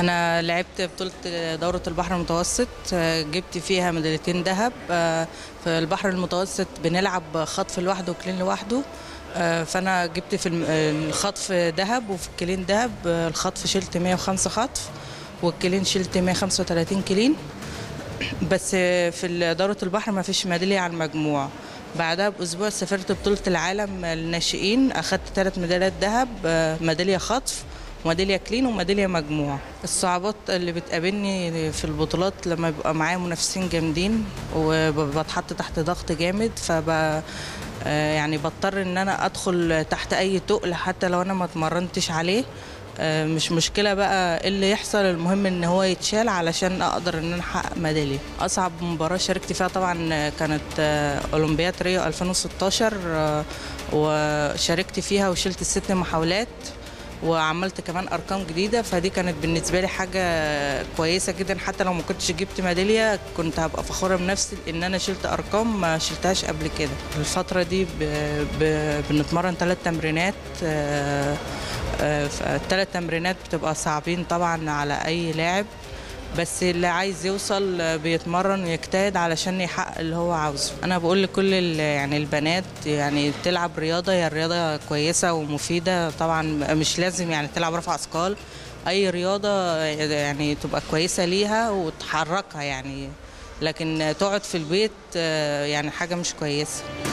انا لعبت بطوله دوره البحر المتوسط آه، جبت فيها ميداليتين ذهب آه، في البحر المتوسط بنلعب خطف لوحده وكلين لوحده آه، فانا جبت في الم- الخطف ذهب وفي الكلين ذهب آه، الخطف شلت 105 خطف والكلين شلت 135 كلين بس في دورة البحر ما فيش ميدالية على المجموع بعدها بأسبوع سافرت بطولة العالم الناشئين أخدت ثلاث ميداليات ذهب آه، ميدالية خطف وميدالية كلين وميدالية مجموع الصعوبات اللي بتقابلني في البطولات لما يبقى معايا منافسين جامدين وبتحط تحت ضغط جامد فب آه، يعني بضطر ان انا ادخل تحت اي تقل حتى لو انا ما اتمرنتش عليه آه، مش مشكلة بقى إيه اللي يحصل المهم ان هو يتشال علشان اقدر ان انا احقق ميدالية اصعب مباراة شاركت فيها طبعا كانت آه، اولمبياد ريو 2016 آه، وشاركت فيها وشلت الست محاولات وعملت كمان ارقام جديده فدي كانت بالنسبه لي حاجه كويسه جدا حتى لو ما كنتش جبت ميداليه كنت هبقى فخوره بنفسي ان انا شلت ارقام ما شلتهاش قبل كده الفتره دي ب... ب... بنتمرن ثلاث تمرينات الثلاث تمرينات بتبقى صعبين طبعا على اي لاعب بس اللي عايز يوصل آه، بيتمرن ويجتهد علشان يحقق اللي هو عاوزه انا بقول لكل ال- يعني البنات يعني تلعب رياضه هي الرياضه كويسه ومفيده طبعا مش لازم يعني تلعب رفع اثقال اي رياضه يعني تبقى كويسه ليها وتحركها يعني لكن تقعد في البيت آه، يعني حاجه مش كويسه